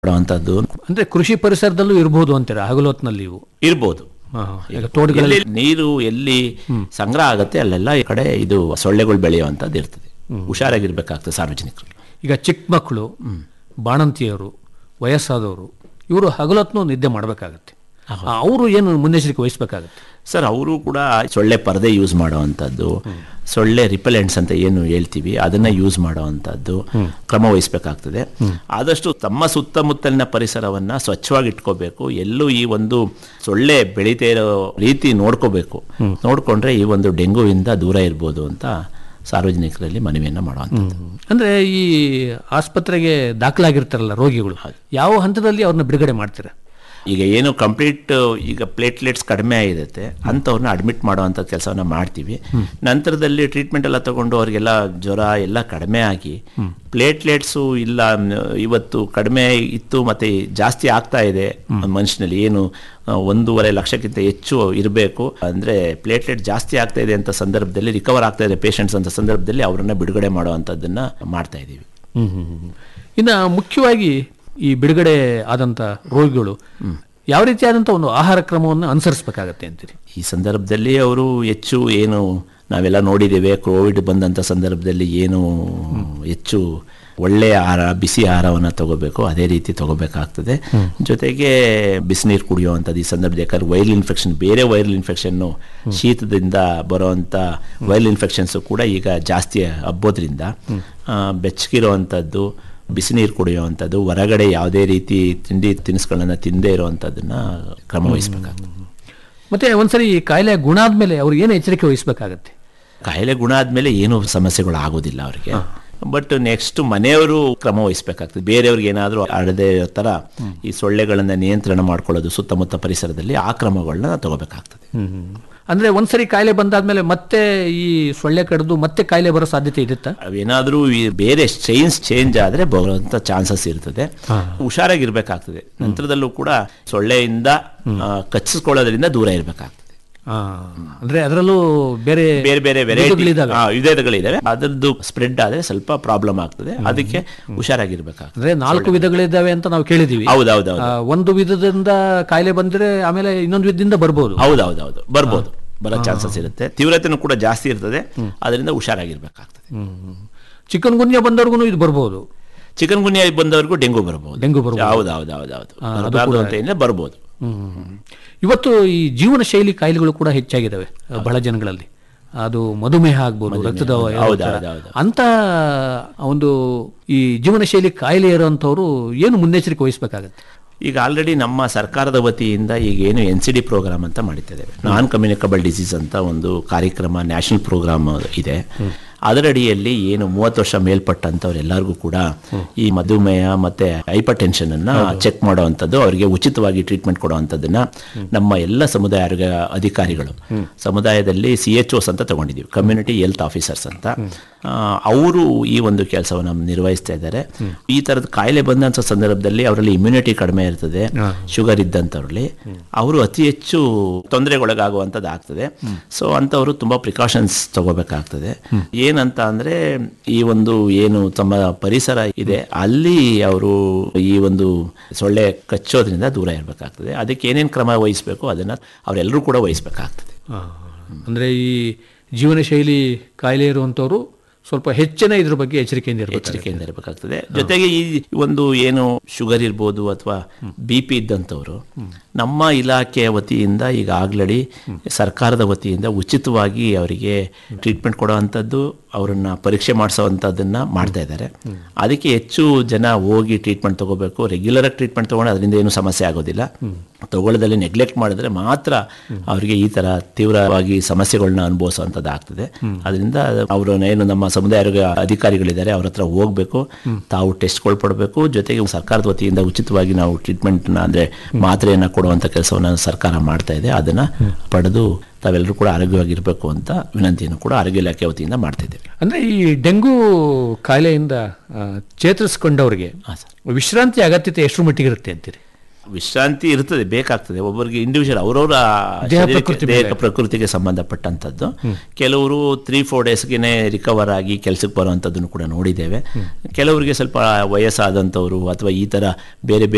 ಮಾಡುವಂಥದ್ದು ಅಂದ್ರೆ ಕೃಷಿ ಪರಿಸರದಲ್ಲೂ ಇರಬಹುದು ಅಂತೀರಾ ಹಗಲೊತ್ನಲ್ಲಿ ಇವು ಇರ್ಬೋದು ಹಾ, ಈಗ ತೋಟಗಳಲ್ಲಿ ಎಲ್ಲಿ ನೀರು ಎಲ್ಲಿ ಸಂಗ್ರಹ ಆಗುತ್ತೆ ಅಲ್ಲೆಲ್ಲ ಈ ಕಡೆ ಇದು ಸೊಳ್ಳೆಗಳು ಬೆಳೆಯುವಂಥದ್ದು ಇರ್ತದೆ ಹುಷಾರಾಗಿರ್ಬೇಕಾಗ್ತದೆ ಸಾರ್ವಜನಿಕರು ಈಗ ಚಿಕ್ಕ ಮಕ್ಕಳು ಬಾಣಂತಿಯರು ವಯಸ್ಸಾದವರು ಇವರು ಹಗಲೊತ್ನು ನಿದ್ದೆ ಮಾಡಬೇಕಾಗತ್ತೆ ಅವರು ಏನು ಮುನ್ನೆಚ್ಚರಿಕೆ ವಹಿಸಬೇಕಾಗತ್ತೆ ಸರ್ ಅವರು ಕೂಡ ಸೊಳ್ಳೆ ಪರದೆ ಯೂಸ್ ಮಾಡುವಂಥದ್ದು ಸೊಳ್ಳೆ ರಿಪೆಲೆಂಟ್ಸ್ ಅಂತ ಏನು ಹೇಳ್ತೀವಿ ಅದನ್ನ ಯೂಸ್ ಮಾಡುವಂಥದ್ದು ಕ್ರಮ ವಹಿಸಬೇಕಾಗ್ತದೆ ಆದಷ್ಟು ತಮ್ಮ ಸುತ್ತಮುತ್ತಲಿನ ಪರಿಸರವನ್ನ ಸ್ವಚ್ಛವಾಗಿ ಇಟ್ಕೋಬೇಕು ಎಲ್ಲೂ ಈ ಒಂದು ಸೊಳ್ಳೆ ಬೆಳೀತಾ ಇರೋ ರೀತಿ ನೋಡ್ಕೋಬೇಕು ನೋಡ್ಕೊಂಡ್ರೆ ಈ ಒಂದು ಡೆಂಗುವಿಂದ ದೂರ ಇರ್ಬೋದು ಅಂತ ಸಾರ್ವಜನಿಕರಲ್ಲಿ ಮನವಿಯನ್ನ ಮಾಡುವಂಥದ್ದು ಅಂದ್ರೆ ಈ ಆಸ್ಪತ್ರೆಗೆ ದಾಖಲಾಗಿರ್ತಾರಲ್ಲ ರೋಗಿಗಳು ಯಾವ ಹಂತದಲ್ಲಿ ಅವ್ರನ್ನ ಬಿಡುಗಡೆ ಮಾಡ್ತೀರಾ ಈಗ ಏನು ಕಂಪ್ಲೀಟ್ ಈಗ ಪ್ಲೇಟ್ಲೆಟ್ಸ್ ಕಡಿಮೆ ಆಗಿರುತ್ತೆ ಅಂಥವ್ರನ್ನ ಅಡ್ಮಿಟ್ ಮಾಡುವಂಥ ಕೆಲಸವನ್ನ ಮಾಡ್ತೀವಿ ನಂತರದಲ್ಲಿ ಟ್ರೀಟ್ಮೆಂಟ್ ಎಲ್ಲ ತಗೊಂಡು ಅವರಿಗೆಲ್ಲ ಜ್ವರ ಎಲ್ಲ ಕಡಿಮೆ ಆಗಿ ಪ್ಲೇಟ್ಲೆಟ್ಸು ಇಲ್ಲ ಮ್, ಇವತ್ತು ಕಡಿಮೆ ಇತ್ತು ಮತ್ತೆ ಜಾಸ್ತಿ ಆಗ್ತಾ ಇದೆ ಮನುಷ್ಯನಲ್ಲಿ ಏನು ಆ, ಒಂದೂವರೆ ಲಕ್ಷಕ್ಕಿಂತ ಹೆಚ್ಚು ಇರಬೇಕು ಅಂದರೆ ಪ್ಲೇಟ್ಲೆಟ್ ಜಾಸ್ತಿ ಆಗ್ತಾ ಇದೆ ಅಂತ ಸಂದರ್ಭದಲ್ಲಿ ರಿಕವರ್ ಆಗ್ತಾ ಇದೆ ಪೇಷಂಟ್ಸ್ ಅಂತ ಸಂದರ್ಭದಲ್ಲಿ ಅವರನ್ನ ಬಿಡುಗಡೆ ಮಾಡುವಂಥದ್ದನ್ನ ಮಾಡ್ತಾ ಇದ್ದೀವಿ ಇನ್ನು ಮುಖ್ಯವಾಗಿ ಈ ಬಿಡುಗಡೆ ಆದಂಥ ರೋಗಿಗಳು ಯಾವ ರೀತಿಯಾದಂಥ ಒಂದು ಆಹಾರ ಕ್ರಮವನ್ನು ಅನುಸರಿಸಬೇಕಾಗತ್ತೆ ಅಂತೀರಿ ಈ ಸಂದರ್ಭದಲ್ಲಿ ಅವರು ಹೆಚ್ಚು ಏನು ನಾವೆಲ್ಲ ನೋಡಿದ್ದೇವೆ ಕೋವಿಡ್ ಬಂದಂಥ ಸಂದರ್ಭದಲ್ಲಿ ಏನು ಹೆಚ್ಚು ಒಳ್ಳೆಯ ಆಹಾರ ಬಿಸಿ ಆಹಾರವನ್ನು ತಗೋಬೇಕು ಅದೇ ರೀತಿ ತಗೋಬೇಕಾಗ್ತದೆ ಜೊತೆಗೆ ಬಿಸಿನೀರು ಕುಡಿಯುವಂಥದ್ದು ಈ ಸಂದರ್ಭದಲ್ಲಿ ಯಾಕಂದ್ರೆ ವೈರಲ್ ಇನ್ಫೆಕ್ಷನ್ ಬೇರೆ ವೈರಲ್ ಇನ್ಫೆಕ್ಷನ್ನು ಶೀತದಿಂದ ಬರುವಂಥ ವೈರಲ್ ಇನ್ಫೆಕ್ಷನ್ಸು ಕೂಡ ಈಗ ಜಾಸ್ತಿ ಹಬ್ಬೋದ್ರಿಂದ ಆ, ಬೆಚ್ಚಗಿರುವಂಥದ್ದು ಬಿಸಿನೀರು ಕುಡಿಯುವಂಥದ್ದು ಹೊರಗಡೆ ಯಾವುದೇ ರೀತಿ ತಿಂಡಿ ತಿನಿಸುಗಳನ್ನು ತಿಂದೇ ಇರುವಂಥದ್ದನ್ನ ಕ್ರಮ ವಹಿಸಬೇಕಾಗ್ತದೆ ಮತ್ತೆ ಒಂದ್ಸರಿ ಈ ಕಾಯಿಲೆ ಗುಣ ಆದ್ಮೇಲೆ ಅವ್ರು ಏನು ಎಚ್ಚರಿಕೆ ವಹಿಸಬೇಕಾಗತ್ತೆ ಕಾಯಿಲೆ ಗುಣ ಆದ್ಮೇಲೆ ಏನು ಸಮಸ್ಯೆಗಳು ಆಗೋದಿಲ್ಲ ಅವರಿಗೆ ಬಟ್ ನೆಕ್ಸ್ಟ್ ಮನೆಯವರು ಕ್ರಮ ವಹಿಸಬೇಕಾಗ್ತದೆ ಬೇರೆಯವ್ರಿಗೆ ಏನಾದರೂ ಅಡದೆ ಇರೋ ಥರ ಈ ಸೊಳ್ಳೆಗಳನ್ನ ನಿಯಂತ್ರಣ ಮಾಡ್ಕೊಳ್ಳೋದು ಸುತ್ತಮುತ್ತ ಪರಿಸರದಲ್ಲಿ ಆ ಕ್ರಮಗಳನ್ನ ತಗೋಬೇಕಾಗ್ತದೆ ಅಂದ್ರೆ ಒಂದ್ಸರಿ ಕಾಯಿಲೆ ಬಂದಾದ್ಮೇಲೆ ಮತ್ತೆ ಈ ಸೊಳ್ಳೆ ಕಡಿದು ಮತ್ತೆ ಕಾಯಿಲೆ ಬರೋ ಸಾಧ್ಯತೆ ಇರುತ್ತಾ ಅವೇನಾದರೂ ಈ ಬೇರೆ ಸ್ಟ್ರೈನ್ಸ್ ಚೇಂಜ್ ಆದರೆ ಬರುವಂಥ ಚಾನ್ಸಸ್ ಇರ್ತದೆ ಹುಷಾರಾಗಿರ್ಬೇಕಾಗ್ತದೆ ನಂತರದಲ್ಲೂ ಕೂಡ ಸೊಳ್ಳೆಯಿಂದ ಆ, ಕಚ್ಚಿಸ್ಕೊಳ್ಳೋದ್ರಿಂದ ದೂರ ಇರಬೇಕಾಗ್ತದೆ ಆ, ಅಂದ್ರೆ ಅದರಲ್ಲೂ ಬೇರೆ ಬೇರೆ ಬೇರೆ ವೆರೈಟಿ ವಿಧಗಳಿದಾವೆ. ವಿಧಗಳಿದಾವೆ ಅದರದ್ದು ಸ್ಪ್ರೆಡ್ ಆದರೆ ಸ್ವಲ್ಪ ಪ್ರಾಬ್ಲಮ್ ಆಗ್ತದೆ ಅದಕ್ಕೆ ಹುಷಾರಾಗಿರ್ಬೇಕಾಗ್ತದೆ ಅಂದ್ರೆ ನಾಲ್ಕು ವಿಧಗಳಿದ್ದಾವೆ ಅಂತ ನಾವು ಕೇಳಿದೀವಿ ಹೌದೌದು ಆ, ಒಂದು ವಿಧದಿಂದ ಕಾಯಿಲೆ ಬಂದ್ರೆ ಆಮೇಲೆ ಇನ್ನೊಂದು ವಿಧದಿಂದ ಬರ್ಬೋದು ಹೌದೌದೌದು ಬರ್ಬೋದು ಬರೋ ಚಾನ್ಸಸ್ ಇರುತ್ತೆ ತೀವ್ರತೆನೂ ಕೂಡ ಜಾಸ್ತಿ ಇರ್ತದೆ ಅದರಿಂದ ಹುಷಾರಾಗಿರ್ಬೇಕಾಗ್ತದೆ ಚಿಕನ್ ಗುನ್ಯ ಬಂದವ್ರಿಗೂ ಇದು ಬರ್ಬೋದು ಚಿಕನ್ ಗುನ್ಯಾ ಬಂದವರಿಗೂ ಡೆಂಗು ಬರ್ಬೋದು ಡೆಂಗು ಬರ್ಬೋದು. ಹೌದು ಹೌದು ಹೌದು ಹೌದು ಬರಬಾರ್ದು ಅಂತ ಏನಿಲ್ಲ ಬರ್ಬೋದು ಇವತ್ತು ಈ ಜೀವನ ಶೈಲಿ ಕಾಯಿಲೆಗಳು ಕೂಡ ಹೆಚ್ಚಾಗಿದ್ದಾವೆ ಬಹಳ ಜನಗಳಲ್ಲಿ ಅದು ಮಧುಮೇಹ ಆಗ್ಬೋದು ರಕ್ತದ ಹೌದು, ಹೌದು, ಹೌದು. ಅಂತ ಒಂದು ಈ ಜೀವನ ಶೈಲಿ ಕಾಯಿಲೆ ಇರುವಂತವ್ರು ಏನು ಮುನ್ನೆಚ್ಚರಿಕೆ ವಹಿಸಬೇಕಾಗತ್ತೆ ಈಗ ಆಲ್ರೆಡಿ ನಮ್ಮ ಸರ್ಕಾರದ ವತಿಯಿಂದ ಈಗ ಏನು ಎನ್ ಸಿ ಡಿ ಪ್ರೋಗ್ರಾಮ್ ಅಂತ ಮಾಡಿದ್ದೇವೆ ನಾನ್ ಕಮ್ಯುನಿಕಬಲ್ ಡಿಸೀಸ್ ಅಂತ ಒಂದು ಕಾರ್ಯಕ್ರಮ ನ್ಯಾಷನಲ್ ಪ್ರೋಗ್ರಾಮ್ ಇದೆ ಅದರಡಿಯಲ್ಲಿ ಏನು ಮೂವತ್ತು ವರ್ಷ ಮೇಲ್ಪಟ್ಟಂಥವ್ರೆಲ್ಲರಿಗೂ ಕೂಡ ಈ ಮಧುಮೇಹ ಮತ್ತೆ ಹೈಪರ್ ಟೆನ್ಷನ್ ಅನ್ನ ಚೆಕ್ ಮಾಡುವಂಥದ್ದು ಅವರಿಗೆ ಉಚಿತವಾಗಿ ಟ್ರೀಟ್ಮೆಂಟ್ ಕೊಡುವಂಥದ್ದನ್ನ ನಮ್ಮ ಎಲ್ಲ ಸಮುದಾಯ ಆರೋಗ್ಯ ಅಧಿಕಾರಿಗಳು ಸಮುದಾಯದಲ್ಲಿ ಸಿ ಎಚ್ ಓಸ್ ಅಂತ ತಗೊಂಡಿದ್ದೀವಿ ಕಮ್ಯುನಿಟಿ ಹೆಲ್ತ್ ಆಫೀಸರ್ಸ್ ಅಂತ ಅವರು ಈ ಒಂದು ಕೆಲಸವನ್ನು ನಿರ್ವಹಿಸ್ತಾ ಇದ್ದಾರೆ ಈ ತರದ ಕಾಯಿಲೆ ಬಂದಂಥ ಸಂದರ್ಭದಲ್ಲಿ ಅವರಲ್ಲಿ ಇಮ್ಯುನಿಟಿ ಕಡಿಮೆ ಇರ್ತದೆ ಶುಗರ್ ಇದ್ದಂಥವ್ರಲ್ಲಿ ಅವರು ಅತಿ ಹೆಚ್ಚು ತೊಂದರೆಗೊಳಗಾಗುವಂಥದ್ದು ಆಗ್ತದೆ ಸೊ ಅಂಥವರು ತುಂಬ ಪ್ರಿಕಾಷನ್ಸ್ ತಗೋಬೇಕಾಗ್ತದೆ ಏನಂತ ಅಂದ್ರೆ ಈ ಒಂದು ಏನು ತಮ್ಮ ಪರಿಸರ ಇದೆ ಅಲ್ಲಿ ಅವರು ಈ ಒಂದು ಸೊಳ್ಳೆ ಕಚ್ಚೋದ್ರಿಂದ ದೂರ ಇರಬೇಕಾಗ್ತದೆ ಅದಕ್ಕೆ ಏನೇನು ಕ್ರಮ ವಹಿಸಬೇಕು ಅದನ್ನ ಅವರೆಲ್ಲರೂ ಕೂಡ ವಹಿಸಬೇಕಾಗ್ತದೆ ಅಂದ್ರೆ ಈ ಜೀವನ ಶೈಲಿ ಕಾಯಿಲೆ ಇರುವಂತವ್ರು ಸ್ವಲ್ಪ ಹೆಚ್ಚಿನ ಇದ್ರ ಬಗ್ಗೆ ಎಚ್ಚರಿಕೆಯಿಂದ ಇರಬೇಕು ಎಚ್ಚರಿಕೆಯಿಂದ ಇರಬೇಕಾಗ್ತದೆ ಜೊತೆಗೆ ಈ ಒಂದು ಏನು ಶುಗರ್ ಇರ್ಬೋದು ಅಥವಾ ಬಿ ಪಿ ಇದ್ದಂಥವ್ರು ನಮ್ಮ ಇಲಾಖೆಯ ವತಿಯಿಂದ ಈಗ ಆಗ್ಲಡಿ ಸರ್ಕಾರದ ವತಿಯಿಂದ ಉಚಿತವಾಗಿ ಅವರಿಗೆ ಟ್ರೀಟ್ಮೆಂಟ್ ಕೊಡುವಂಥದ್ದು ಅವರನ್ನ ಪರೀಕ್ಷೆ ಮಾಡಿಸೋವಂಥದ್ದನ್ನ ಮಾಡ್ತಾ ಇದ್ದಾರೆ ಅದಕ್ಕೆ ಹೆಚ್ಚು ಜನ ಹೋಗಿ ಟ್ರೀಟ್ಮೆಂಟ್ ತಗೋಬೇಕು ರೆಗ್ಯುಲರ್ ಆಗಿ ಟ್ರೀಟ್ಮೆಂಟ್ ತಗೊಂಡು ಅದರಿಂದ ಏನು ಸಮಸ್ಯೆ ಆಗೋದಿಲ್ಲ ತಗೊಳ್ಳೋದಲ್ಲಿ ನೆಗ್ಲೆಕ್ಟ್ ಮಾಡಿದ್ರೆ ಮಾತ್ರ ಅವರಿಗೆ ಈ ತರ ತೀವ್ರವಾಗಿ ಸಮಸ್ಯೆಗಳನ್ನ ಅನುಭವಿಸುವಂಥದ್ದು ಆಗ್ತದೆ ಅದರಿಂದ ಅವರು ಏನು ನಮ್ಮ ಸಮುದಾಯ ಆರೋಗ್ಯ ಅಧಿಕಾರಿಗಳಿದ್ದಾರೆ ಅವ್ರ ಹತ್ರ ಹೋಗ್ಬೇಕು ತಾವು ಟೆಸ್ಟ್ಗಳು ಪಡಬೇಕು ಜೊತೆಗೆ ಸರ್ಕಾರದ ವತಿಯಿಂದ ಉಚಿತವಾಗಿ ನಾವು ಟ್ರೀಟ್ಮೆಂಟ್ನ ಅಂದ್ರೆ ಮಾತ್ರೆಯನ್ನ ಕೊಡುವಂಥ ಕೆಲಸವನ್ನು ಸರ್ಕಾರ ಮಾಡ್ತಾ ಇದೆ ಅದನ್ನ ಪಡೆದು ತಾವೆಲ್ಲರೂ ಕೂಡ ಆರೋಗ್ಯವಾಗಿರಬೇಕು ಅಂತ ವಿನಂತಿಯನ್ನು ಕೂಡ ಆರೋಗ್ಯ ಇಲಾಖೆ ವತಿಯಿಂದ ಮಾಡ್ತಾ ಇದ್ದೇವೆ ಅಂದ್ರೆ ಈ ಡೆಂಗು ಕಾಯಿಲೆಯಿಂದ ಆ, ಚೇತರಿಸ್ಕೊಂಡವ್ರಿಗೆ ವಿಶ್ರಾಂತಿ ಅಗತ್ಯತೆ ಎಷ್ಟು ಮಟ್ಟಿಗೆ ಇರುತ್ತೆ ಅಂತೀರಿ ವಿಶ್ರಾಂತಿ ಇರ್ತದೆ ಬೇಕಾಗ್ತದೆ ಒಬ್ಬರಿಗೆ ಇಂಡಿವಿಜುವಲ್ ಅವರವರ ದೇಹ ಪ್ರಕೃತಿ ದೇಹ ಪ್ರಕೃತಿಗೆ ಸಂಬಂಧಪಟ್ಟಂಥದ್ದು ಕೆಲವರು ತ್ರೀ ಫೋರ್ ಡೇಸ್ಗೆ ರಿಕವರ್ ಆಗಿ ಕೆಲಸಕ್ಕೆ ಬರುವಂಥದ್ದನ್ನು ಕೂಡ ನೋಡಿದ್ದೇವೆ ಕೆಲವರಿಗೆ ಸ್ವಲ್ಪ ವಯಸ್ಸಾದಂಥವ್ರು ಅಥವಾ ಈ ಥರ ಬೇರೆ ಬೇರೆ